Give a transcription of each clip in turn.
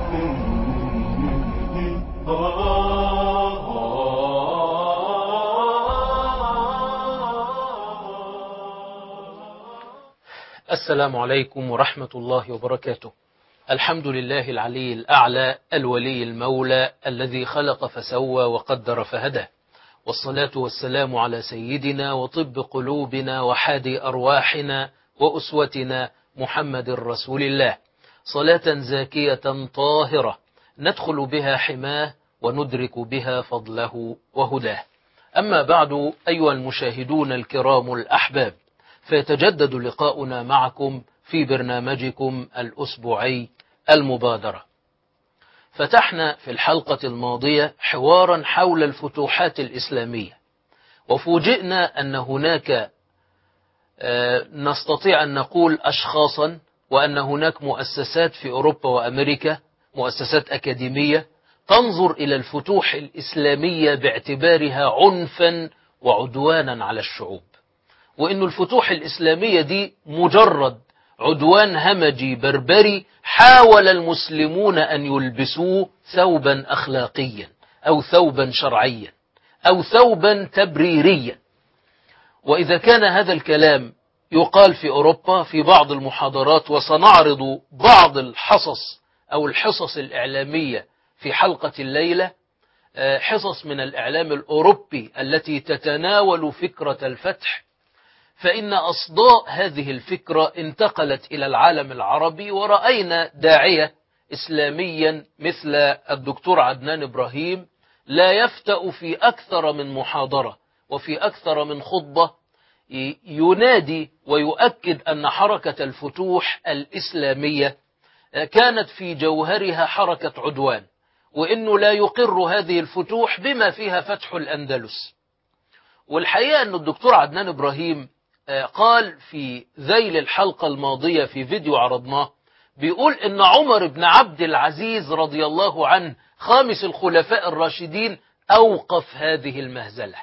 السلام عليكم ورحمة الله وبركاته الحمد لله العلي الأعلى الولي المولى الذي خلق فسوى وقدر فهدى والصلاة والسلام على سيدنا وطب قلوبنا وحادي أرواحنا وأسوتنا محمد رسول الله صلاة زاكية طاهرة ندخل بها حماه وندرك بها فضله وهداه أما بعد أيها المشاهدون الكرام الأحباب فيتجدد لقاؤنا معكم في برنامجكم الأسبوعي المبادرة فتحنا في الحلقة الماضية حوارا حول الفتوحات الإسلامية وفوجئنا أن هناك نستطيع أن نقول أشخاصا وأن هناك مؤسسات في أوروبا وأمريكا مؤسسات أكاديمية تنظر إلى الفتوح الإسلامية باعتبارها عنفا وعدوانا على الشعوب وأن الفتوح الإسلامية دي مجرد عدوان همجي بربري حاول المسلمون أن يلبسوه ثوبا أخلاقيا أو ثوبا شرعيا أو ثوبا تبريريا وإذا كان هذا الكلام يقال في أوروبا في بعض المحاضرات وسنعرض بعض الحصص أو الحصص الإعلامية في حلقة الليلة حصص من الإعلام الأوروبي التي تتناول فكرة الفتح فإن أصداء هذه الفكرة انتقلت إلى العالم العربي ورأينا داعية إسلاميا مثل الدكتور عدنان إبراهيم لا يفتأ في أكثر من محاضرة وفي أكثر من خطبة ينادي ويؤكد أن حركة الفتوح الإسلامية كانت في جوهرها حركة عدوان وإنه لا يقر هذه الفتوح بما فيها فتح الأندلس والحقيقة أن الدكتور عدنان إبراهيم قال في ذيل الحلقة الماضية في فيديو عرضناه بيقول ان عمر بن عبد العزيز رضي الله عنه خامس الخلفاء الراشدين اوقف هذه المهزلة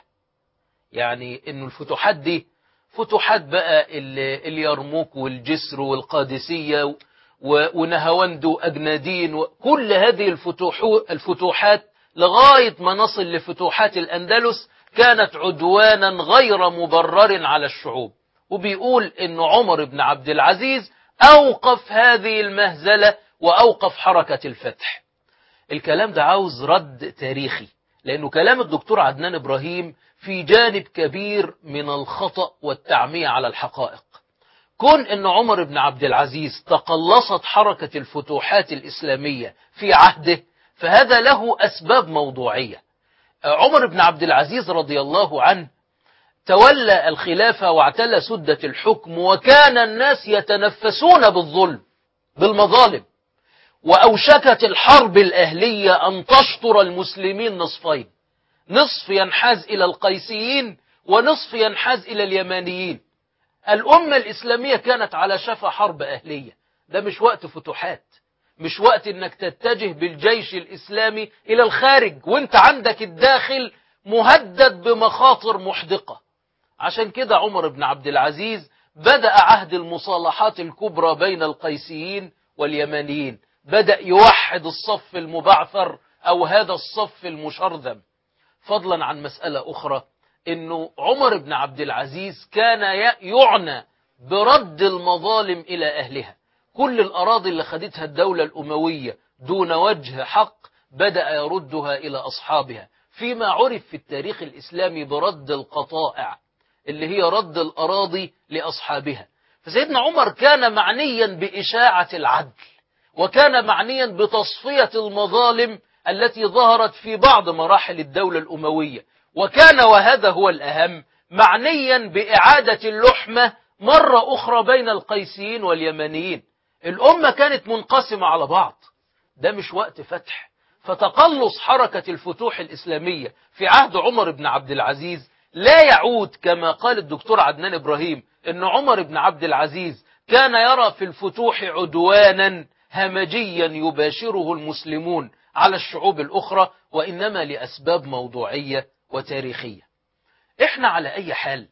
يعني ان الفتوحات دي فتوحات بقى اليرموك والجسر والقادسية ونهاوند وأجنادين وكل هذه الفتوحات لغاية ما نصل لفتوحات الأندلس كانت عدوانا غير مبرر على الشعوب وبيقول ان عمر بن عبد العزيز اوقف هذه المهزلة واوقف حركة الفتح الكلام ده عاوز رد تاريخي لانه كلام الدكتور عدنان ابراهيم في جانب كبير من الخطأ والتعمية على الحقائق كون ان عمر بن عبد العزيز تقلصت حركة الفتوحات الاسلامية في عهده فهذا له اسباب موضوعيه عمر بن عبد العزيز رضي الله عنه تولى الخلافة واعتلى سدة الحكم وكان الناس يتنفسون بالظلم بالمظالم وأوشكت الحرب الأهلية أن تشطر المسلمين نصفين نصف ينحاز إلى القيسيين ونصف ينحاز إلى اليمانيين الأمة الإسلامية كانت على شفا حرب أهلية ده مش وقت فتوحات مش وقت انك تتجه بالجيش الاسلامي الى الخارج وانت عندك الداخل مهدد بمخاطر محدقة عشان كده عمر بن عبد العزيز بدأ عهد المصالحات الكبرى بين القيسيين واليمانيين بدأ يوحد الصف المبعثر او هذا الصف المشرذم فضلا عن مسألة اخرى انه عمر بن عبد العزيز كان يعنى برد المظالم الى اهلها كل الأراضي اللي خدتها الدولة الأموية دون وجه حق بدأ يردها إلى أصحابها فيما عرف في التاريخ الإسلامي برد القطائع اللي هي رد الأراضي لأصحابها فسيدنا عمر كان معنيا بإشاعة العدل وكان معنيا بتصفية المظالم التي ظهرت في بعض مراحل الدولة الأموية وكان وهذا هو الأهم معنيا بإعادة اللحمة مرة أخرى بين القيسيين واليمنيين الأمة كانت منقسمة على بعض ده مش وقت فتح فتقلص حركة الفتوح الإسلامية في عهد عمر بن عبد العزيز لا يعود كما قال الدكتور عدنان إبراهيم أن عمر بن عبد العزيز كان يرى في الفتوح عدوانا همجيا يباشره المسلمون على الشعوب الأخرى وإنما لأسباب موضوعية وتاريخية إحنا على أي حال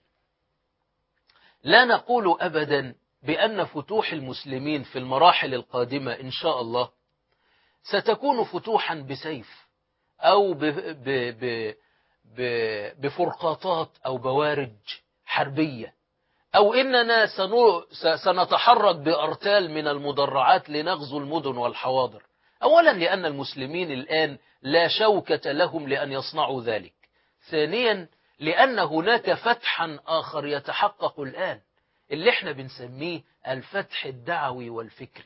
لا نقول أبدا بأن فتوح المسلمين في المراحل القادمة إن شاء الله ستكون فتوحا بسيف أو ب ب ب ب بفرقاطات أو بوارج حربية أو إننا سنو- س- سنتحرك بأرتال من المدرعات لنغزو المدن والحواضر أولا لأن المسلمين الآن لا شوكة لهم لأن يصنعوا ذلك ثانيا لأن هناك فتحا آخر يتحقق الآن اللي احنا بنسميه الفتح الدعوي والفكري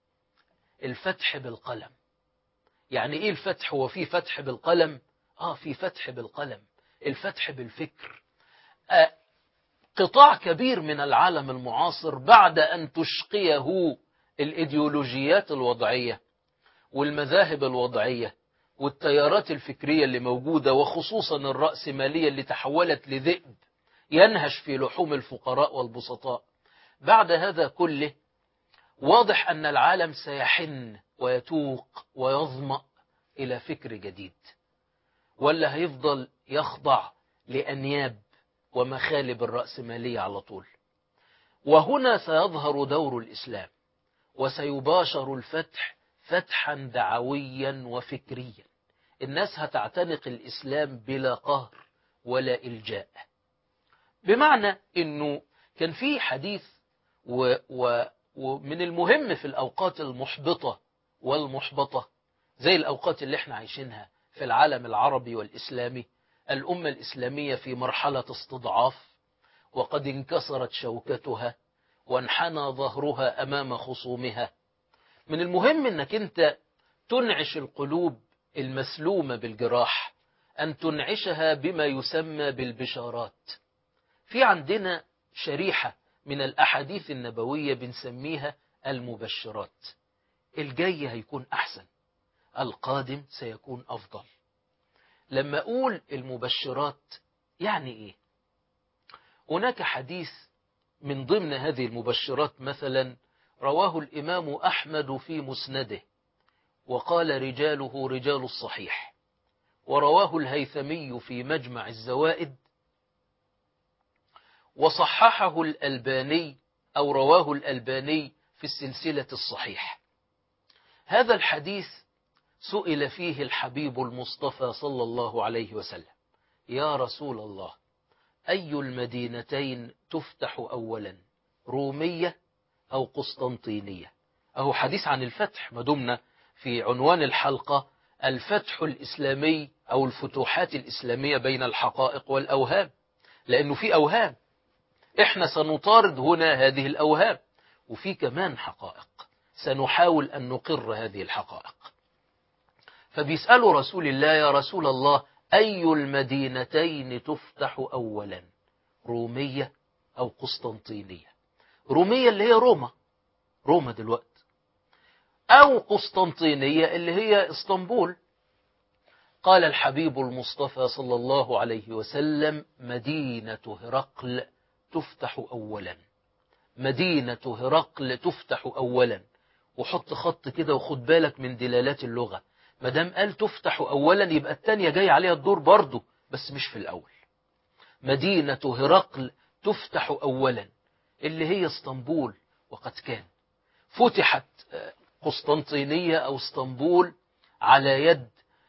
الفتح بالقلم يعني ايه الفتح هو في فتح بالقلم اه في فتح بالقلم الفتح بالفكر آه قطاع كبير من العالم المعاصر بعد أن تشقيه الإيديولوجيات الوضعية والمذاهب الوضعية والتيارات الفكرية اللي موجودة وخصوصا الرأسمالية اللي تحولت لذئب ينهش في لحوم الفقراء والبسطاء بعد هذا كله واضح أن العالم سيحن ويتوق ويظمأ إلى فكر جديد ولا هيفضل يخضع لأنياب ومخالب الرأسمالية على طول وهنا سيظهر دور الإسلام وسيباشر الفتح فتحا دعويا وفكريا الناس هتعتنق الإسلام بلا قهر ولا إلجاء بمعنى أنه كان في حديث و و ومن المهم في الأوقات المحبطة والمحبطة زي الأوقات اللي احنا عايشينها في العالم العربي والإسلامي الأمة الإسلامية في مرحلة استضعاف وقد انكسرت شوكتها وانحنى ظهرها أمام خصومها من المهم أنك أنت تنعش القلوب المسلومة بالجراح أن تنعشها بما يسمى بالبشارات في عندنا شريحة من الأحاديث النبوية بنسميها المبشرات الجاي هيكون أحسن القادم سيكون أفضل لما أقول المبشرات يعني إيه هناك حديث من ضمن هذه المبشرات مثلا رواه الإمام أحمد في مسنده وقال رجاله رجال الصحيح ورواه الهيثمي في مجمع الزوائد وصححه الألباني أو رواه الألباني في السلسلة الصحيح هذا الحديث سئل فيه الحبيب المصطفى صلى الله عليه وسلم يا رسول الله أي المدينتين تفتح أولا رومية أو قسطنطينية أهو حديث عن الفتح ما دمنا في عنوان الحلقة الفتح الإسلامي أو الفتوحات الإسلامية بين الحقائق والأوهام لأنه في أوهام إحنا سنطارد هنا هذه الأوهام وفي كمان حقائق سنحاول أن نقر هذه الحقائق فبيسألوا رسول الله يا رسول الله أي المدينتين تفتح أولا رومية أو قسطنطينية رومية اللي هي روما روما دلوقتي أو قسطنطينية اللي هي اسطنبول قال الحبيب المصطفى صلى الله عليه وسلم مدينة هرقل تفتح أولا مدينة هرقل تفتح أولا وحط خط كده وخد بالك من دلالات اللغة ما دام قال تفتح أولا يبقى التانية جاي عليها الدور برضه بس مش في الأول مدينة هرقل تفتح أولا اللي هي اسطنبول وقد كان فتحت قسطنطينية أو اسطنبول على يد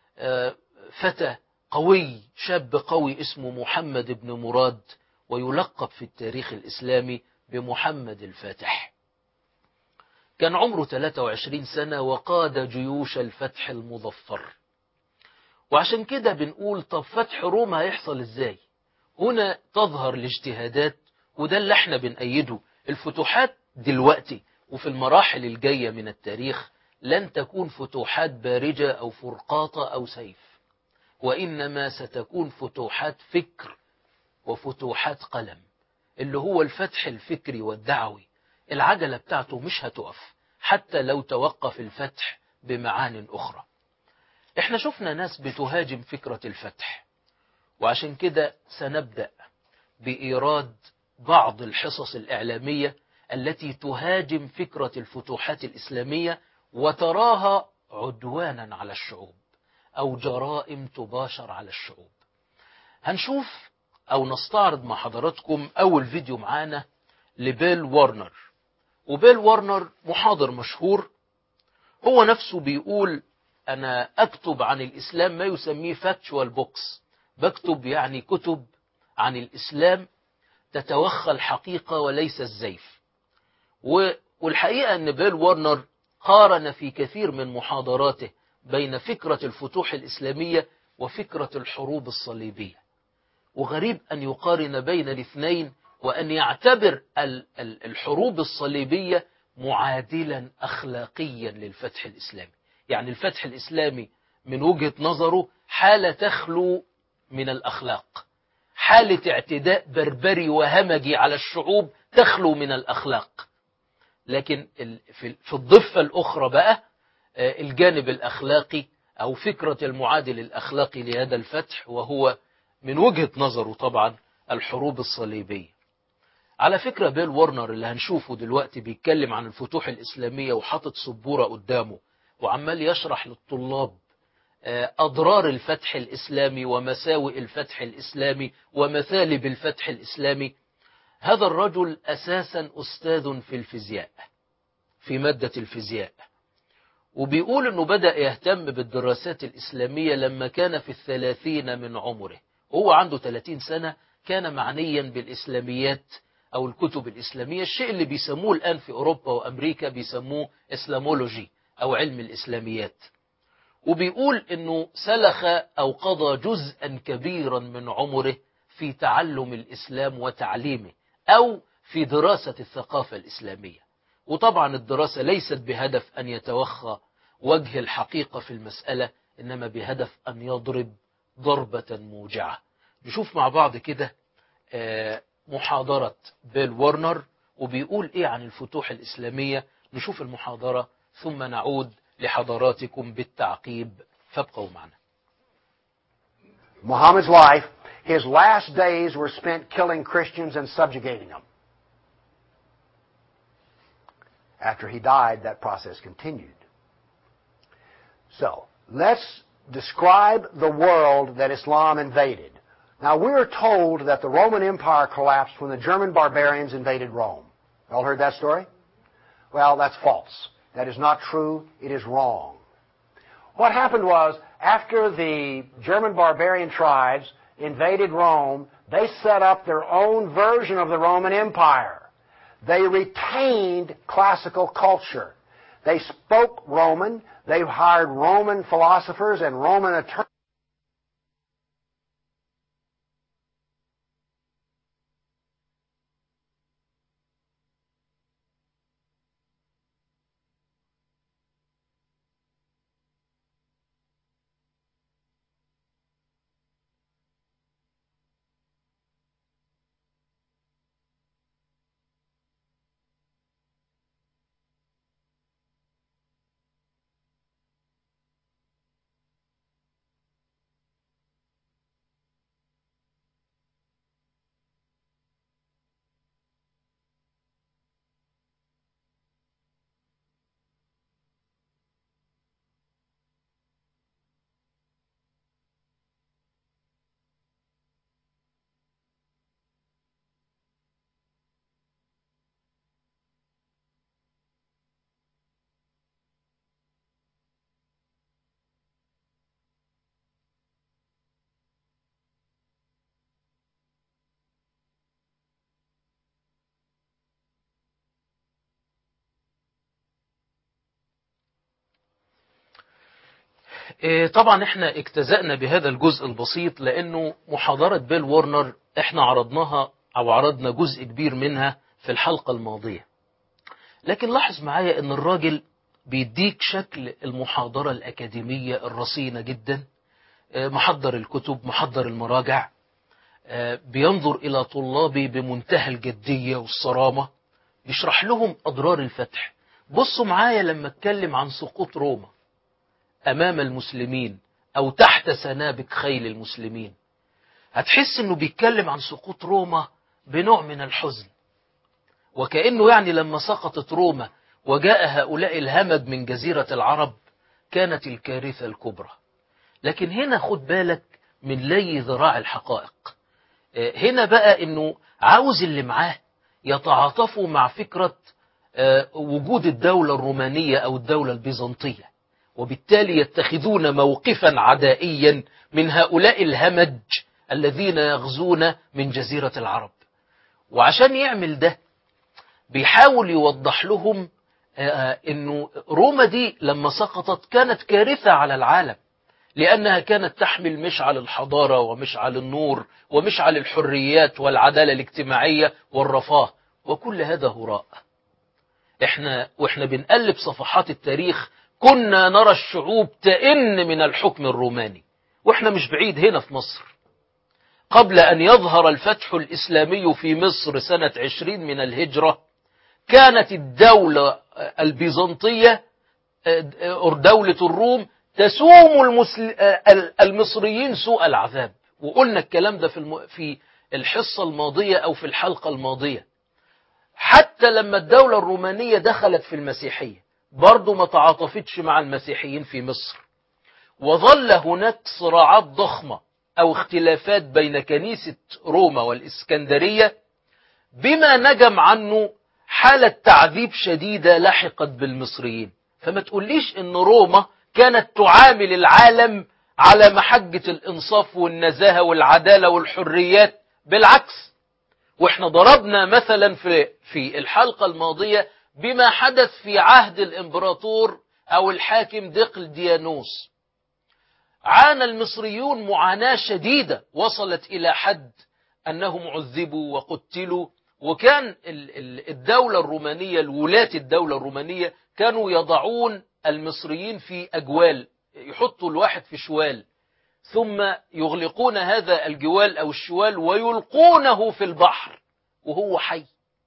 فتى قوي شاب قوي اسمه محمد بن مراد ويلقب في التاريخ الإسلامي بمحمد الفاتح كان عمره 23 سنة وقاد جيوش الفتح المظفر وعشان كده بنقول طب فتح روما هيحصل ازاي هنا تظهر الاجتهادات وده اللي احنا بنأيده الفتوحات دلوقتي وفي المراحل الجاية من التاريخ لن تكون فتوحات بارجة أو فرقاطة أو سيف وإنما ستكون فتوحات فكر وفتوحات قلم اللي هو الفتح الفكري والدعوي العجلة بتاعته مش هتقف حتى لو توقف الفتح بمعان أخرى احنا شفنا ناس بتهاجم فكرة الفتح وعشان كده سنبدأ بإيراد بعض الحصص الإعلامية التي تهاجم فكرة الفتوحات الإسلامية وتراها عدوانا على الشعوب أو جرائم تباشر على الشعوب هنشوف أو نستعرض مع حضراتكم أول فيديو معانا لبيل وارنر وبيل وارنر محاضر مشهور هو نفسه بيقول أنا أكتب عن الإسلام ما يسميه فاكتشوال بوكس بكتب يعني كتب عن الإسلام تتوخى الحقيقة وليس الزيف والحقيقة أن بيل وارنر قارن في كثير من محاضراته بين فكرة الفتوح الإسلامية وفكرة الحروب الصليبية وغريب أن يقارن بين الاثنين وأن يعتبر الحروب الصليبية معادلا أخلاقيا للفتح الإسلامي يعني الفتح الإسلامي من وجهة نظره حالة تخلو من الأخلاق حالة اعتداء بربري وهمجي على الشعوب تخلو من الأخلاق لكن في الضفة الأخرى بقى الجانب الأخلاقي أو فكرة المعادل الأخلاقي لهذا الفتح وهو من وجهة نظره طبعا الحروب الصليبية على فكرة بيل وارنر اللي هنشوفه دلوقتي بيتكلم عن الفتوح الإسلامية وحاطط سبورة قدامه وعمال يشرح للطلاب أضرار الفتح الإسلامي ومساوئ الفتح الإسلامي ومثالب الفتح الإسلامي هذا الرجل أساسا أستاذ في الفيزياء في مادة الفيزياء وبيقول أنه بدأ يهتم بالدراسات الإسلامية لما كان في الثلاثين من عمره وهو عنده 30 سنة كان معنيا بالإسلاميات أو الكتب الإسلامية الشيء اللي بيسموه الآن في أوروبا وأمريكا بيسموه إسلامولوجي أو علم الإسلاميات وبيقول أنه سلخ أو قضى جزءا كبيرا من عمره في تعلم الإسلام وتعليمه أو في دراسة الثقافة الإسلامية وطبعا الدراسة ليست بهدف أن يتوخى وجه الحقيقة في المسألة إنما بهدف أن يضرب ضربة موجعة نشوف مع بعض كده محاضرة بيل وارنر وبيقول إيه عن الفتوح الإسلامية نشوف المحاضرة ثم نعود لحضراتكم بالتعقيب فابقوا معنا Muhammad's life, his last days were spent killing Christians and subjugating them. After he died, that process continued. So, let's describe the world that Islam invaded. Now, we're told that the Roman Empire collapsed when the German barbarians invaded Rome. Y'all heard that story? Well, that's false. That is not true. It is wrong. What happened was, after the German barbarian tribes invaded Rome, they set up their own version of the Roman Empire. They retained classical culture. They spoke Roman. They hired Roman philosophers and Roman attorneys. طبعا احنا اجتزأنا بهذا الجزء البسيط لانه محاضرة بيل وورنر احنا عرضناها او عرضنا جزء كبير منها في الحلقة الماضية لكن لاحظ معايا ان الراجل بيديك شكل المحاضرة الأكاديمية الرصينة جدا محضر الكتب محضر المراجع بينظر إلى طلابي بمنتهى الجدية والصرامة بيشرح لهم أضرار الفتح بصوا معايا لما اتكلم عن سقوط روما أمام المسلمين أو تحت سنابك خيل المسلمين هتحس أنه بيتكلم عن سقوط روما بنوع من الحزن وكأنه يعني لما سقطت روما وجاء هؤلاء الهمج من جزيرة العرب كانت الكارثة الكبرى لكن هنا خد بالك من لي ذراع الحقائق هنا بقى أنه عاوز اللي معاه يتعاطفوا مع فكرة وجود الدولة الرومانية أو الدولة البيزنطية وبالتالي يتخذون موقفا عدائيا من هؤلاء الهمج الذين يغزون من جزيرة العرب وعشان يعمل ده بيحاول يوضح لهم انه روما دي لما سقطت كانت كارثة على العالم لأنها كانت تحمل مشعل الحضارة ومشعل النور ومشعل الحريات والعدالة الاجتماعية والرفاه وكل هذا هراء احنا واحنا بنقلب صفحات التاريخ كنا نرى الشعوب تئن من الحكم الروماني واحنا مش بعيد هنا في مصر قبل أن يظهر الفتح الإسلامي في مصر سنة عشرين من الهجرة كانت الدولة البيزنطية دولة الروم تسوم المصريين سوء العذاب وقلنا الكلام ده في في الحصة الماضية أو في الحلقة الماضية حتى لما الدولة الرومانية دخلت في المسيحية برضو ما تعاطفتش مع المسيحيين في مصر وظل هناك صراعات ضخمة أو اختلافات بين كنيسة روما والإسكندرية بما نجم عنه حالة تعذيب شديدة لحقت بالمصريين فما تقوليش ان روما كانت تعامل العالم على محجة الإنصاف والنزاهة والعدالة والحريات بالعكس واحنا ضربنا مثلا في في الحلقة الماضية بما حدث في عهد الإمبراطور أو الحاكم دقلديانوس عانى المصريون معاناة شديدة وصلت إلى حد أنهم عذبوا وقتلوا وكان الدولة الرومانية الولاة الدولة الرومانية كانوا يضعون المصريين في أجوال يحطوا الواحد في شوال ثم يغلقون هذا الجوال أو الشوال ويلقونه في البحر وهو حي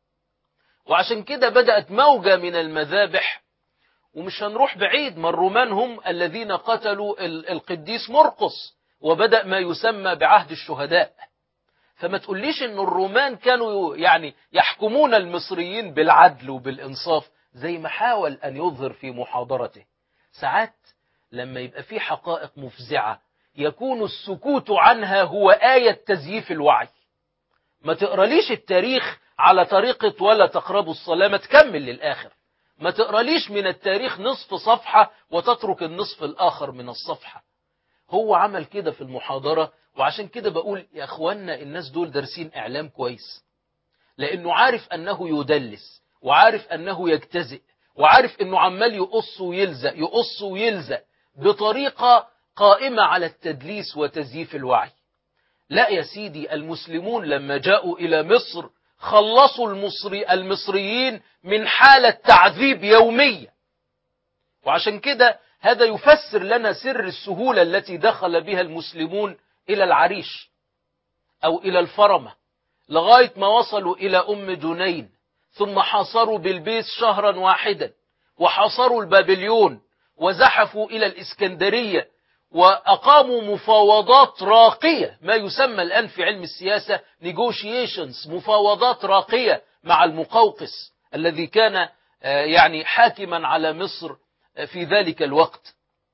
وعشان كده بدأت موجة من المذابح ومش هنروح بعيد ما الرومان هم الذين قتلوا القديس مرقس وبدأ ما يسمى بعهد الشهداء فما تقوليش ان الرومان كانوا يعني يحكمون المصريين بالعدل وبالانصاف زي ما حاول ان يظهر في محاضرته ساعات لما يبقى في حقائق مفزعة يكون السكوت عنها هو آية تزييف الوعي ما تقراليش التاريخ على طريقة ولا تقربوا الصلاة ما تكمل للآخر ما تقراليش من التاريخ نصف صفحة وتترك النصف الآخر من الصفحة هو عمل كده في المحاضرة وعشان كده بقول يا أخوانا الناس دول دارسين إعلام كويس لأنه عارف أنه يدلس وعارف أنه يجتزئ وعارف أنه عمال يقص ويلزق يقص ويلزق بطريقة قائمة على التدليس وتزييف الوعي لا يا سيدي المسلمون لما جاءوا إلى مصر خلصوا المصري المصريين من حالة تعذيب يومية وعشان كده هذا يفسر لنا سر السهولة التي دخل بها المسلمون إلى العريش أو إلى الفرمة لغاية ما وصلوا إلى أم جنين ثم حاصروا بالبيس شهرا واحدا وحاصروا البابليون وزحفوا إلى الإسكندرية وأقاموا مفاوضات راقية ما يسمى الآن في علم السياسة negotiations مفاوضات راقية مع المقوقس الذي كان يعني حاكما على مصر في ذلك الوقت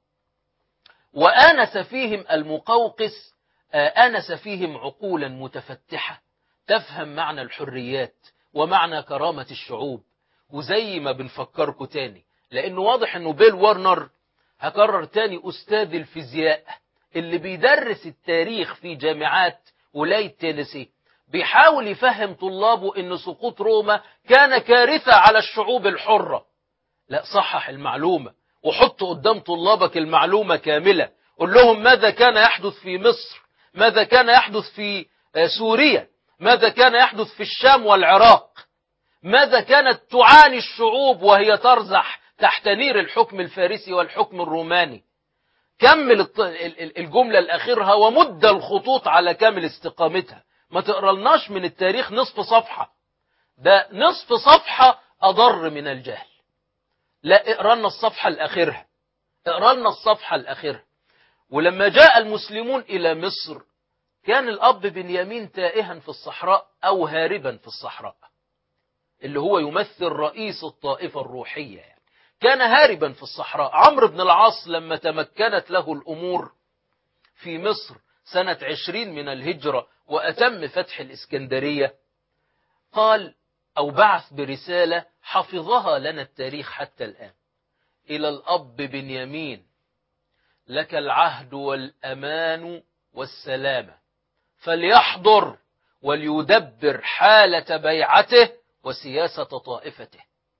وآنس فيهم المقوقس آنس فيهم عقولا متفتحة تفهم معنى الحريات ومعنى كرامة الشعوب وزي ما بنفكركم تاني لأنه واضح أنه بيل وارنر هكرر تاني أستاذ الفيزياء اللي بيدرس التاريخ في جامعات ولاية تينيسي بيحاول يفهم طلابه أن سقوط روما كان كارثة على الشعوب الحرة لا صحح المعلومة وحط قدام طلابك المعلومة كاملة قل لهم ماذا كان يحدث في مصر ماذا كان يحدث في سوريا ماذا كان يحدث في الشام والعراق ماذا كانت تعاني الشعوب وهي ترزح تحت نير الحكم الفارسي والحكم الروماني كمل الجملة الأخيرها ومد الخطوط على كامل استقامتها ما تقرلناش من التاريخ نصف صفحة ده نصف صفحة أضر من الجهل لا اقرا لنا الصفحة الأخيرة اقرا لنا الصفحة الأخيرة ولما جاء المسلمون إلى مصر كان الأب بنيامين تائها في الصحراء أو هاربا في الصحراء اللي هو يمثل رئيس الطائفة الروحية يعني. كان هاربا في الصحراء عمرو بن العاص لما تمكنت له الأمور في مصر سنة عشرين من الهجرة وأتم فتح الإسكندرية قال أو بعث برسالة حفظها لنا التاريخ حتى الآن إلى الأب بنيامين لك العهد والأمان والسلامة فليحضر وليدبر حالة بيعته وسياسة طائفته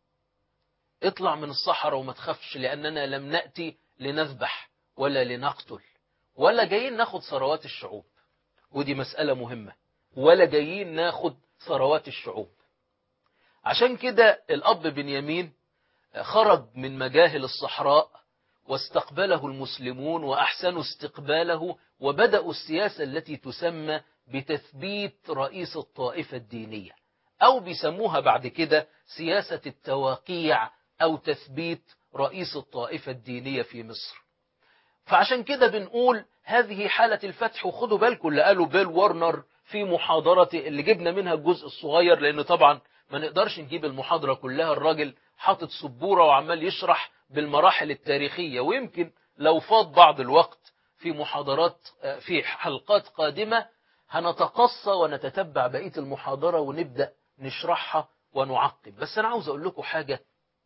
اطلع من الصحراء وما تخافش لأننا لم نأتي لنذبح ولا لنقتل ولا جايين ناخد ثروات الشعوب ودي مسألة مهمة ولا جايين ناخد ثروات الشعوب عشان كده الأب بنيامين خرج من مجاهل الصحراء واستقبله المسلمون وأحسنوا استقباله وبدأوا السياسة التي تسمى بتثبيت رئيس الطائفة الدينية أو بيسموها بعد كده سياسة التواقيع أو تثبيت رئيس الطائفة الدينية في مصر فعشان كده بنقول هذه حالة الفتح وخدوا بالكم اللي قالوا بيل وارنر في محاضرة اللي جبنا منها الجزء الصغير لأنه طبعا ما نقدرش نجيب المحاضرة كلها الراجل حاطط سبورة وعمال يشرح بالمراحل التاريخية ويمكن لو فاض بعض الوقت في محاضرات في حلقات قادمة هنتقصى ونتتبع بقية المحاضرة ونبدأ نشرحها ونعقب بس أنا عاوز أقول لكم حاجة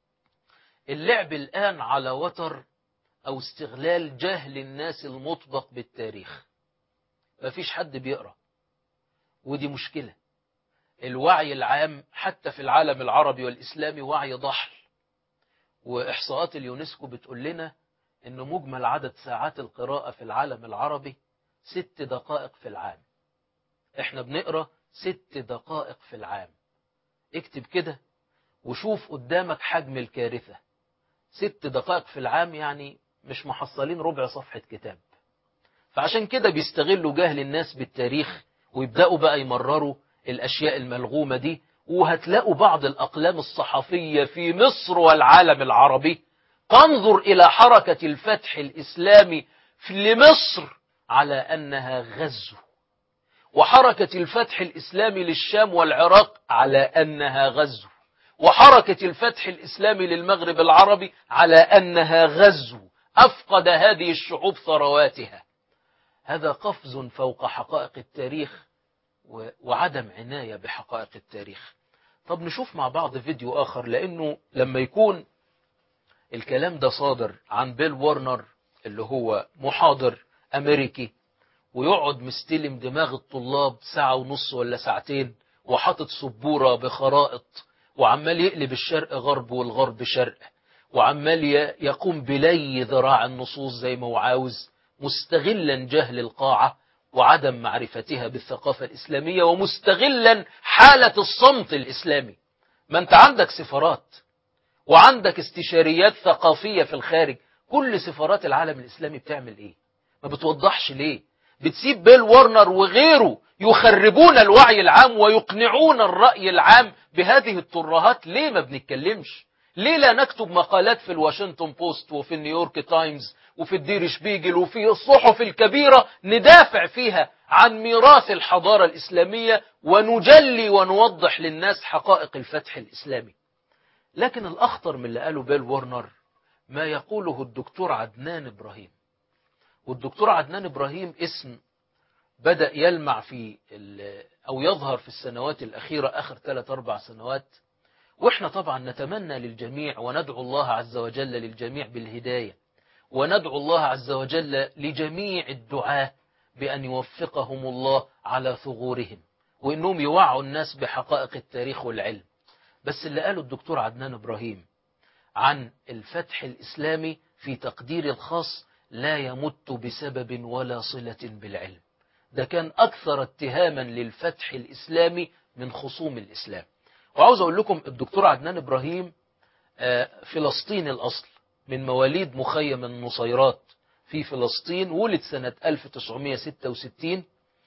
اللعب الآن على وتر أو استغلال جهل الناس المطبق بالتاريخ مفيش حد بيقرأ ودي مشكلة الوعي العام حتى في العالم العربي والإسلامي وعي ضحل وإحصاءات اليونسكو بتقول لنا أن مجمل عدد ساعات القراءة في العالم العربي ست دقائق في العام احنا بنقرأ ست دقائق في العام اكتب كده وشوف قدامك حجم الكارثة ست دقائق في العام يعني مش محصلين ربع صفحة كتاب فعشان كده بيستغلوا جهل الناس بالتاريخ ويبدأوا بقى يمرروا الأشياء الملغومة دي وهتلاقوا بعض الأقلام الصحفية في مصر والعالم العربي تنظر إلى حركة الفتح الإسلامي لمصر على أنها غزو وحركة الفتح الإسلامي للشام والعراق على أنها غزو وحركة الفتح الإسلامي للمغرب العربي على أنها غزو أفقد هذه الشعوب ثرواتها هذا قفز فوق حقائق التاريخ وعدم عناية بحقائق التاريخ طب نشوف مع بعض فيديو آخر لأنه لما يكون الكلام ده صادر عن بيل وارنر اللي هو محاضر أمريكي ويقعد مستلم دماغ الطلاب ساعة ونص ولا ساعتين وحاطط سبورة بخرائط وعمال يقلب الشرق غرب والغرب شرق وعمال يقوم بلي ذراع النصوص زي ما هو عاوز مستغلا جهل القاعة وعدم معرفتها بالثقافة الإسلامية ومستغلا حالة الصمت الإسلامي ما أنت عندك سفارات وعندك استشاريات ثقافية في الخارج كل سفارات العالم الإسلامي بتعمل إيه ما بتوضحش ليه بتسيب بيل وارنر وغيره يخربون الوعي العام ويقنعون الرأي العام بهذه الترهات ليه ما بنتكلمش ليه لا نكتب مقالات في الواشنطن بوست وفي النيويورك تايمز وفي الدير شبيجل وفي الصحف الكبيرة ندافع فيها عن ميراث الحضارة الإسلامية ونجلي ونوضح للناس حقائق الفتح الإسلامي لكن الأخطر من اللي قاله بيل وارنر ما يقوله الدكتور عدنان إبراهيم والدكتور عدنان إبراهيم اسم بدأ يلمع في أو يظهر في السنوات الأخيرة آخر ثلاث أربع سنوات وإحنا طبعا نتمنى للجميع وندعو الله عز وجل للجميع بالهداية وندعو الله عز وجل لجميع الدعاة بأن يوفقهم الله على ثغورهم وإنهم يوعوا الناس بحقائق التاريخ والعلم بس اللي قاله الدكتور عدنان إبراهيم عن الفتح الإسلامي في تقدير الخاص لا يمت بسبب ولا صلة بالعلم ده كان أكثر اتهاما للفتح الإسلامي من خصوم الإسلام وعاوز أقول لكم الدكتور عدنان إبراهيم فلسطين الأصل من مواليد مخيم النصيرات في فلسطين ولد سنة 1966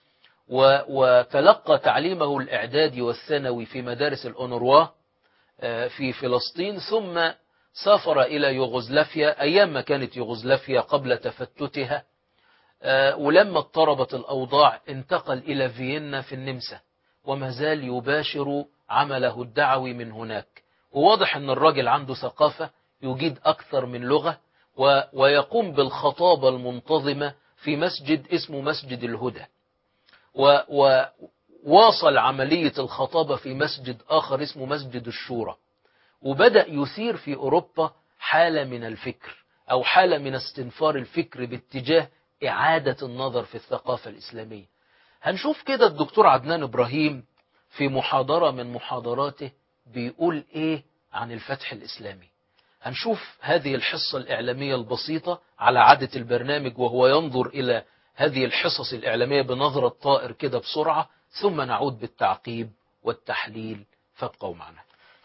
وتلقى تعليمه الإعدادي والثانوي في مدارس الأونروا في فلسطين ثم سافر إلى يوغوسلافيا أيام ما كانت يوغوسلافيا قبل تفتتها ولما اضطربت الأوضاع انتقل إلى فيينا في النمسا وما زال يباشر عمله الدعوي من هناك وواضح أن الراجل عنده ثقافة يجيد أكثر من لغة ويقوم بالخطابة المنتظمة في مسجد اسمه مسجد الهدى وواصل عملية الخطابة في مسجد آخر اسمه مسجد الشورى وبدأ يثير في أوروبا حالة من الفكر أو حالة من استنفار الفكر باتجاه إعادة النظر في الثقافة الإسلامية هنشوف كده الدكتور عدنان إبراهيم في محاضرة من محاضراته بيقول إيه عن الفتح الإسلامي هنشوف هذه الحصة الإعلامية البسيطة على عادة البرنامج وهو ينظر إلى هذه الحصص الإعلامية بنظرة طائر كده بسرعة ثم نعود بالتعقيب والتحليل فابقوا معنا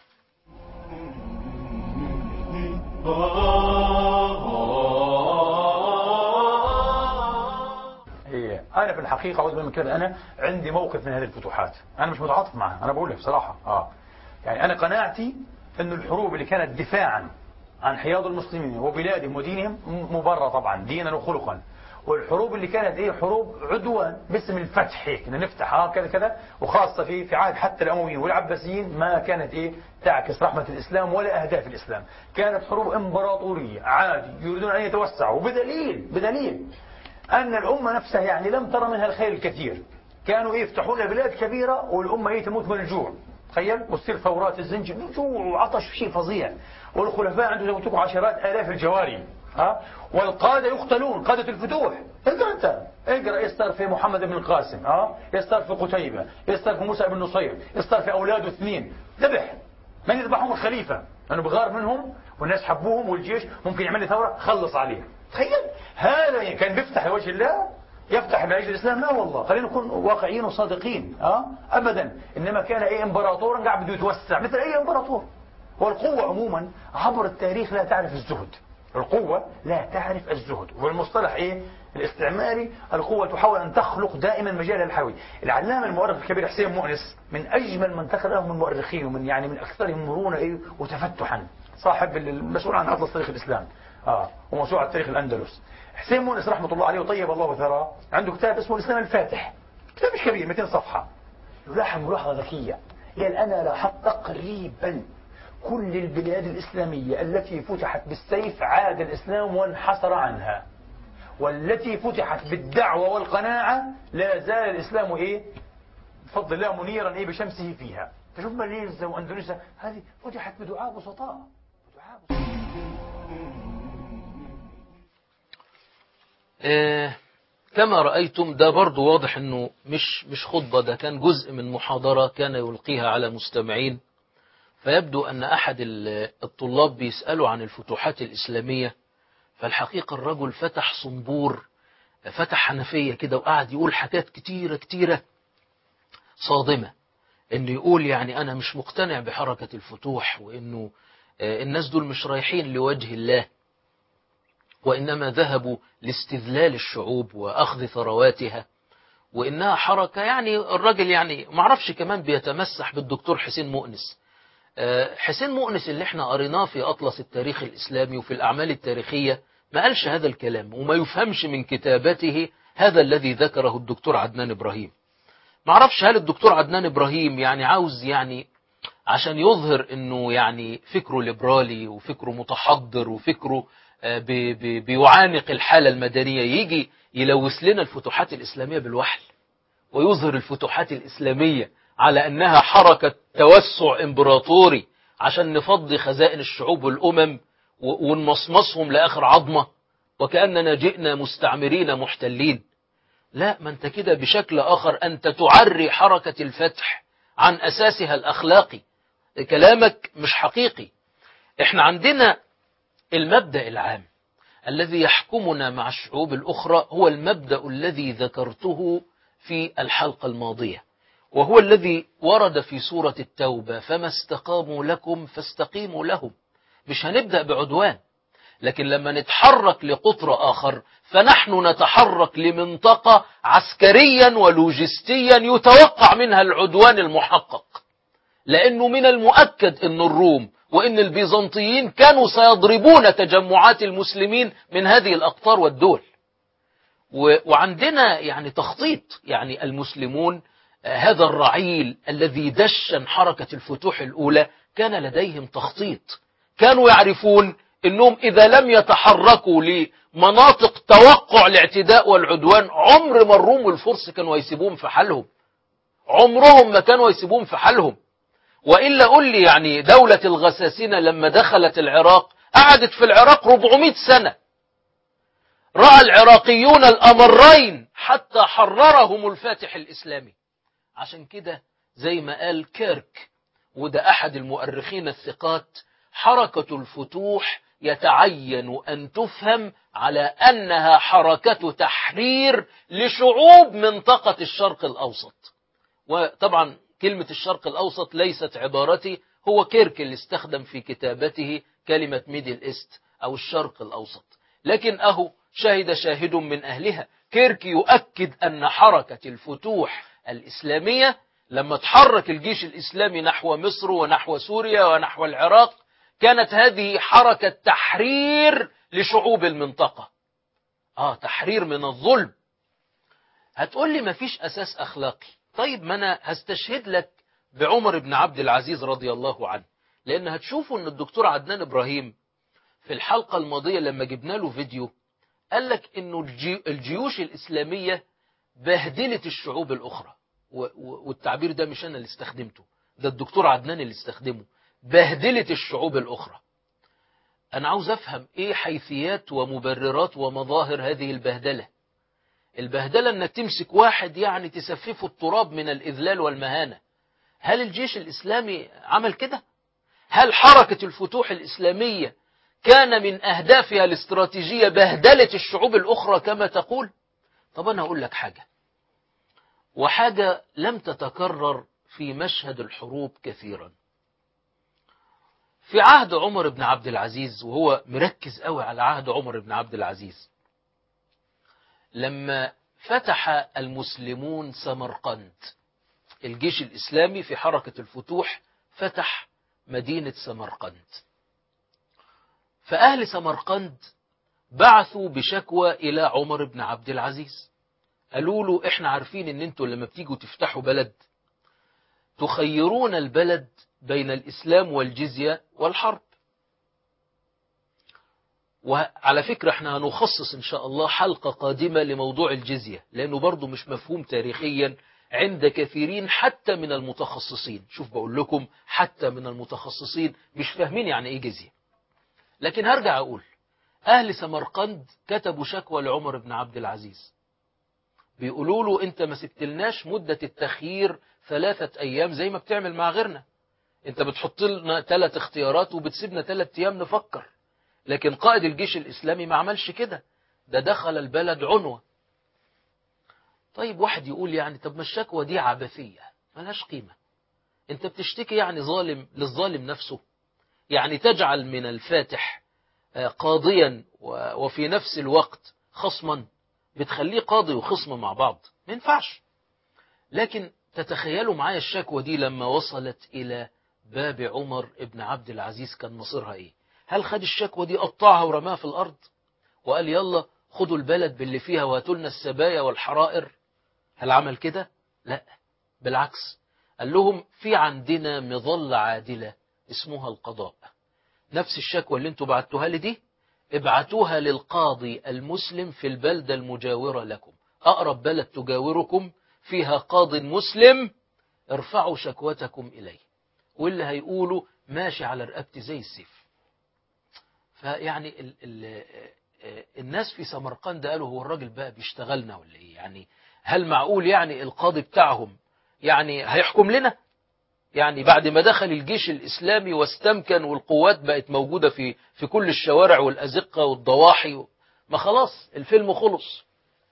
هي انا في الحقيقه اعوذ بالله من كده انا عندي موقف من هذه الفتوحات انا مش متعاطف معها انا بقولها بصراحه اه يعني انا قناعتي ان الحروب اللي كانت دفاعا عن حياض المسلمين وبلادهم ودينهم مبرره طبعا دينا وخلقا والحروب اللي كانت ايه حروب عدوان باسم الفتح هيك إن نفتح اه كذا كذا وخاصه في في عهد حتى الامويين والعباسيين ما كانت ايه تعكس رحمه الاسلام ولا اهداف الاسلام كانت حروب امبراطوريه عادي يريدون ان يتوسعوا بدليل بدليل أن الأمة نفسها يعني لم ترى منها الخير الكثير كانوا إيه يفتحون بلاد كبيرة والأمة إيه تموت من الجوع تخيل وتصير ثورات الزنج جوع وعطش شيء فظيع والخلفاء عندهم زي ما قلت لكم عشرات آلاف الجواري ها والقادة يقتلون قادة الفتوح اقرا انت اقرا يصير في محمد بن القاسم ها يصير في قتيبة يصير في موسى بن نصير يصير في أولاده اثنين ذبح من يذبحهم الخليفة لأنه بغار منهم والناس حبوهم والجيش ممكن يعمل لي ثورة خلص عليه تخيل هذا كان بيفتح لوجه الله يفتح لأجل الإسلام لا والله خلينا نكون واقعيين وصادقين أه؟ أبدا إنما كان أي إمبراطورا قاعد بده يتوسع مثل أي إمبراطور والقوة عموما عبر التاريخ لا تعرف الزهد القوة لا تعرف الزهد والمصطلح إيه الاستعماري القوة تحاول أن تخلق دائما مجال الحيوي العلامة المؤرخ الكبير حسين مؤنس من أجمل من اتخذه من المؤرخين ومن يعني من أكثرهم مرونة إيه وتفتحا صاحب المسؤول عن أطلس تاريخ الإسلام آه وموسوعة تاريخ الأندلس حسين مؤنس رحمة الله عليه وطيب الله ثراه عنده كتاب اسمه الإسلام الفاتح كتاب مش كبير 200 صفحة يلاحظ ملاحظة ذكية قال أنا لاحظت تقريبا كل البلاد الإسلامية التي فتحت بالسيف عاد الإسلام وانحصر عنها والتي فتحت بالدعوة والقناعة لا زال الإسلام إيه بفضل الله منيرا إيه بشمسه فيها تشوف ماليزيا وأندونيسيا هذه فتحت بدعاء بسطاء بدعاء بسطاء آه كما رأيتم ده برضو واضح انه مش مش خطبة ده كان جزء من محاضرة كان يلقيها على مستمعين فيبدو أن أحد الطلاب بيسألوا عن الفتوحات الإسلامية فالحقيقة الرجل فتح صنبور فتح حنفية كده وقعد يقول حاجات كتيرة كتيرة صادمة انه يقول يعني أنا مش مقتنع بحركة الفتوح وإنه الناس دول مش رايحين لوجه الله وإنما ذهبوا لاستذلال الشعوب وأخذ ثرواتها وإنها حركة يعني الراجل يعني معرفش كمان بيتمسح بالدكتور حسين مؤنس حسين مؤنس اللي احنا قريناه في أطلس التاريخ الإسلامي وفي الأعمال التاريخية ما قالش هذا الكلام وما يفهمش من كتابته هذا الذي ذكره الدكتور عدنان إبراهيم معرفش هل الدكتور عدنان إبراهيم يعني عاوز يعني عشان يظهر انه يعني فكره ليبرالي وفكره متحضر وفكره بي بي بيعانق الحالة المدنية يجي يلوث لنا الفتوحات الإسلامية بالوحل ويظهر الفتوحات الإسلامية على أنها حركة توسع إمبراطوري عشان نفضي خزائن الشعوب والأمم ونمصمصهم لآخر عظمة وكأننا جئنا مستعمرين محتلين لا ما انت كده بشكل آخر أنت تعري حركة الفتح عن أساسها الأخلاقي كلامك مش حقيقي احنا عندنا المبدأ العام الذي يحكمنا مع الشعوب الأخرى هو المبدأ الذي ذكرته في الحلقة الماضية وهو الذي ورد في سورة التوبة فما استقاموا لكم فاستقيموا لهم مش هنبدأ بعدوان لكن لما نتحرك لقطر آخر فنحن نتحرك لمنطقة عسكريا ولوجستيا يتوقع منها العدوان المحقق لأنه من المؤكد أن الروم وإن البيزنطيين كانوا سيضربون تجمعات المسلمين من هذه الأقطار والدول وعندنا يعني تخطيط يعني المسلمون هذا الرعيل الذي دشن حركة الفتوح الأولى كان لديهم تخطيط كانوا يعرفون أنهم إذا لم يتحركوا لمناطق توقع الاعتداء والعدوان عمر ما الروم والفرس كانوا يسيبون في حالهم عمرهم ما كانوا يسيبون في حالهم وإلا قل لي يعني دولة الغساسنة لما دخلت العراق قعدت في العراق 400 سنة رأى العراقيون الأمرين حتى حررهم الفاتح الإسلامي عشان كده زي ما قال كيرك وده أحد المؤرخين الثقات حركة الفتوح يتعين أن تفهم على أنها حركة تحرير لشعوب منطقة الشرق الأوسط وطبعا كلمة الشرق الأوسط ليست عبارتي هو كيرك اللي استخدم في كتابته كلمة ميدل إيست أو الشرق الأوسط لكن أهو شهد شاهد من أهلها كيرك يؤكد أن حركة الفتوح الإسلامية لما تحرك الجيش الإسلامي نحو مصر ونحو سوريا ونحو العراق كانت هذه حركة تحرير لشعوب المنطقة آه تحرير من الظلم هتقول لي مفيش أساس أخلاقي طيب ما أنا هستشهد لك بعمر بن عبد العزيز رضي الله عنه لأن هتشوفوا أن الدكتور عدنان إبراهيم في الحلقة الماضية لما جبنا له فيديو قال لك أنه الجي الجيوش الإسلامية بهدلت الشعوب الأخرى والتعبير ده مش أنا اللي استخدمته ده الدكتور عدنان اللي استخدمه بهدلت الشعوب الأخرى أنا عاوز أفهم إيه حيثيات ومبررات ومظاهر هذه البهدلة البهدلة أنك تمسك واحد يعني تسففه التراب من الإذلال والمهانة هل الجيش الإسلامي عمل كده؟ هل حركة الفتوح الإسلامية كان من أهدافها الاستراتيجية بهدلة الشعوب الأخرى كما تقول؟ طب أنا أقول لك حاجة وحاجة لم تتكرر في مشهد الحروب كثيرا في عهد عمر بن عبد العزيز وهو مركز قوي على عهد عمر بن عبد العزيز لما فتح المسلمون سمرقند الجيش الإسلامي في حركة الفتوح فتح مدينة سمرقند فأهل سمرقند بعثوا بشكوى إلى عمر بن عبد العزيز قالوا له احنا عارفين ان انتوا لما بتيجوا تفتحوا بلد تخيرون البلد بين الإسلام والجزية والحرب وعلى فكرة احنا هنخصص ان شاء الله حلقة قادمة لموضوع الجزية لانه برضو مش مفهوم تاريخيا عند كثيرين حتى من المتخصصين شوف بقول لكم حتى من المتخصصين مش فاهمين يعني ايه جزية لكن هرجع اقول اهل سمرقند كتبوا شكوى لعمر بن عبد العزيز بيقولوا له انت ما سبتلناش مدة التخيير ثلاثة ايام زي ما بتعمل مع غيرنا انت بتحط لنا ثلاث اختيارات وبتسيبنا ثلاث ايام نفكر لكن قائد الجيش الاسلامي ما عملش كده ده دخل البلد عنوة طيب واحد يقول يعني طب ما الشكوى دي عبثية ملهاش قيمة انت بتشتكي يعني ظالم للظالم نفسه يعني تجعل من الفاتح قاضيا وفي نفس الوقت خصما بتخليه قاضي وخصم مع بعض ما ينفعش لكن تتخيلوا معايا الشكوى دي لما وصلت إلى باب عمر ابن عبد العزيز كان مصيرها إيه هل خد الشكوى دي قطعها ورماها في الأرض وقال يلا خدوا البلد باللي فيها وهاتوا لنا السبايا والحرائر هل عمل كده لا بالعكس قال لهم في عندنا مظلة عادلة اسمها القضاء نفس الشكوى اللي انتوا بعتوها لي دي ابعتوها للقاضي المسلم في البلدة المجاورة لكم أقرب بلد تجاوركم فيها قاض مسلم ارفعوا شكوتكم إليه واللي هيقولوا ماشي على رقبتي زي السيف فيعني ال ال الناس في سمرقند قالوا هو الراجل بقى بيشتغلنا ولا ايه يعني هل معقول يعني القاضي بتاعهم يعني هيحكم لنا يعني بعد ما دخل الجيش الإسلامي واستمكن والقوات بقت موجودة في في كل الشوارع والأزقة والضواحي ما خلاص الفيلم خلص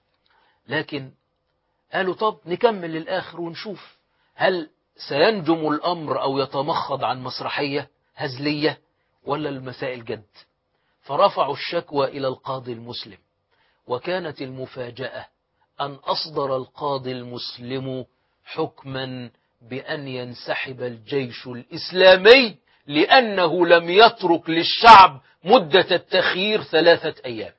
لكن قالوا طب نكمل للآخر ونشوف هل سينجم الأمر أو يتمخض عن مسرحية هزلية ولا المسائل جد فرفعوا الشكوى إلى القاضي المسلم وكانت المفاجأة أن أصدر القاضي المسلم حكما بأن ينسحب الجيش الإسلامي لأنه لم يترك للشعب مدة التخيير ثلاثة أيام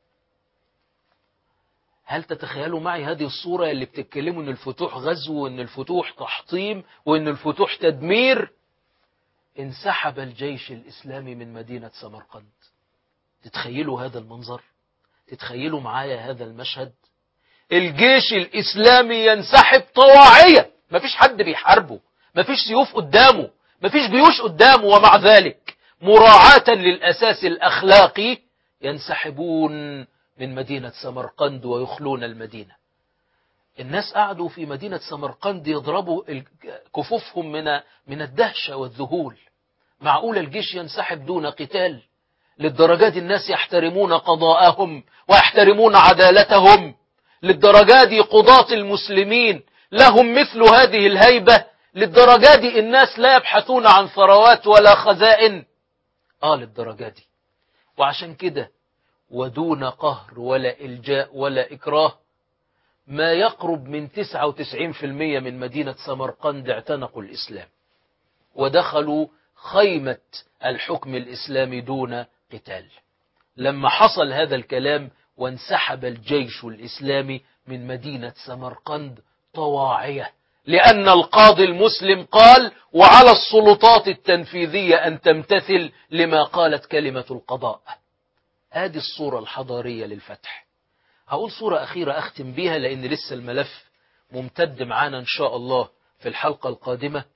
هل تتخيلوا معي هذه الصورة اللي بتتكلموا أن الفتوح غزو وأن الفتوح تحطيم وأن الفتوح تدمير انسحب الجيش الإسلامي من مدينة سمرقند تتخيلوا هذا المنظر تتخيلوا معايا هذا المشهد الجيش الإسلامي ينسحب طواعية مفيش حد بيحاربه مفيش سيوف قدامه مفيش جيوش قدامه ومع ذلك مراعاة للأساس الأخلاقي ينسحبون من مدينة سمرقند ويخلون المدينة الناس قعدوا في مدينة سمرقند يضربوا ال- كفوفهم من من الدهشة والذهول معقول الجيش ينسحب دون قتال للدرجات دي الناس يحترمون قضاءهم ويحترمون عدالتهم للدرجات دي قضاة المسلمين لهم مثل هذه الهيبة للدرجات دي الناس لا يبحثون عن ثروات ولا خزائن آه للدرجات دي وعشان كده ودون قهر ولا إلجاء ولا إكراه ما يقرب من 99% من مدينة سمرقند اعتنقوا الإسلام ودخلوا خيمة الحكم الإسلامي دون قتال لما حصل هذا الكلام وانسحب الجيش الإسلامي من مدينة سمرقند طواعية لأن القاضي المسلم قال وعلى السلطات التنفيذية أن تمتثل لما قالت كلمة القضاء هذه الصورة الحضارية للفتح هقول صورة أخيرة أختم بيها لأن لسه الملف ممتد معانا إن شاء الله في الحلقة القادمة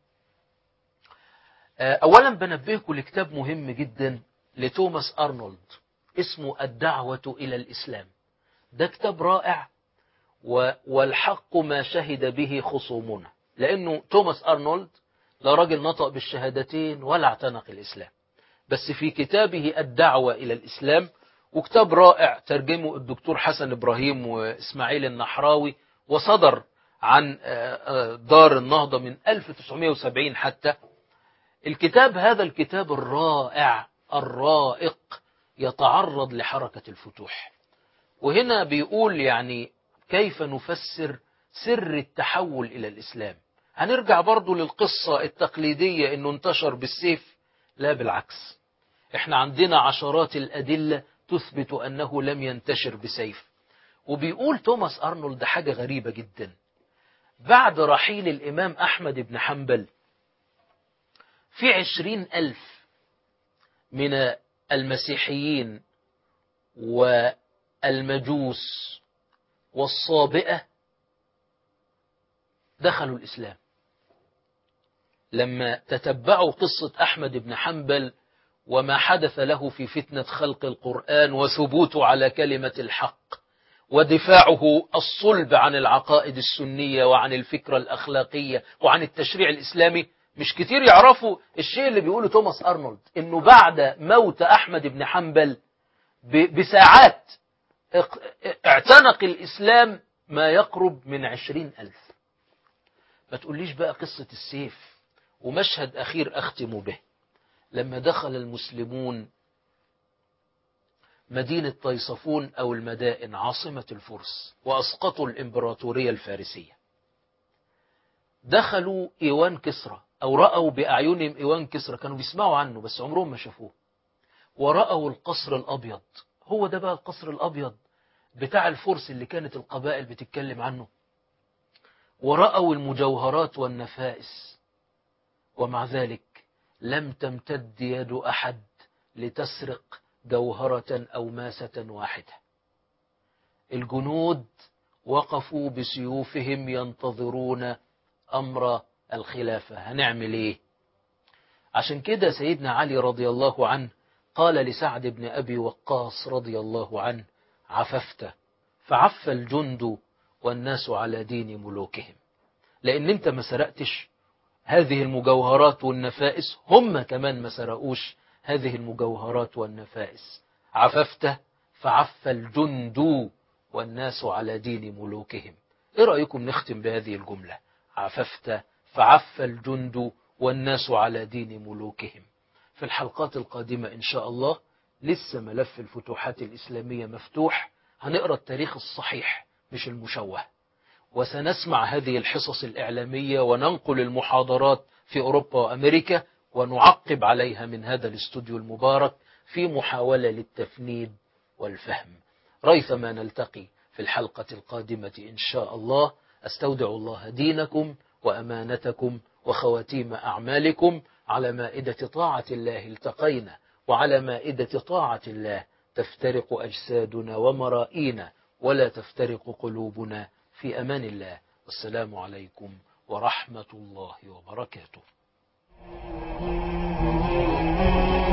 أولا بنبهكم لكتاب مهم جدا لتوماس أرنولد اسمه الدعوة إلى الإسلام ده كتاب رائع و- والحق ما شهد به خصومنا لأنه توماس أرنولد لا راجل نطق بالشهادتين ولا اعتنق الإسلام بس في كتابه الدعوة إلى الإسلام وكتاب رائع ترجمه الدكتور حسن إبراهيم وإسماعيل النحراوي وصدر عن آه، آه، دار النهضة من 1970 حتى الكتاب هذا الكتاب الرائع الرائق يتعرض لحركة الفتوح وهنا بيقول يعني كيف نفسر سر التحول إلى الإسلام هنرجع برضو للقصة التقليدية انه انتشر بالسيف لا بالعكس احنا عندنا عشرات الأدلة تثبت أنه لم ينتشر بسيف وبيقول توماس أرنولد حاجة غريبة جدا بعد رحيل الإمام أحمد بن حنبل في عشرين ألف من المسيحيين والمجوس والصابئة دخلوا الإسلام لما تتبعوا قصة أحمد بن حنبل وما حدث له في فتنة خلق القرآن وثبوته على كلمة الحق ودفاعه الصلب عن العقائد السنية وعن الفكرة الأخلاقية وعن التشريع الإسلامي مش كتير يعرفوا الشيء اللي بيقوله توماس أرنولد إنه بعد موت أحمد بن حنبل ب- بساعات اق- اعتنق الإسلام ما يقرب من عشرين ألف ما تقوليش بقى قصة السيف ومشهد أخير أختم به لما دخل المسلمون مدينة طيصفون أو المدائن عاصمة الفرس وأسقطوا الإمبراطورية الفارسية دخلوا إيوان كسرى أو رأوا بأعينهم إيوان كسرى كانوا بيسمعوا عنه بس عمرهم ما شافوه ورأوا القصر الأبيض هو ده بقى القصر الأبيض بتاع الفرس اللي كانت القبائل بتتكلم عنه ورأوا المجوهرات والنفائس ومع ذلك لم تمتد يد أحد لتسرق جوهرة أو ماسة واحدة الجنود وقفوا بسيوفهم ينتظرون أمر الخلافة هنعمل إيه عشان كده سيدنا علي رضي الله عنه قال لسعد بن أبي وقاص رضي الله عنه عففت فعف الجند والناس على دين ملوكهم لأن أنت ما سرقتش هذه المجوهرات والنفائس هم كمان ما سرقوش هذه المجوهرات والنفائس عففت فعف الجند والناس على دين ملوكهم ايه رأيكم نختم بهذه الجملة عففت فعف الجند والناس على دين ملوكهم في الحلقات القادمة إن شاء الله لسه ملف الفتوحات الإسلامية مفتوح هنقرأ التاريخ الصحيح مش المشوه وسنسمع هذه الحصص الإعلامية وننقل المحاضرات في أوروبا وأمريكا ونعقب عليها من هذا الاستوديو المبارك في محاولة للتفنيد والفهم ريثما نلتقي في الحلقة القادمة إن شاء الله أستودع الله دينكم وأمانتكم وخواتيم أعمالكم على مائدة طاعة الله التقينا وعلى مائدة طاعة الله تفترق أجسادنا ومرائينا ولا تفترق قلوبنا في أمان الله والسلام عليكم ورحمة الله وبركاته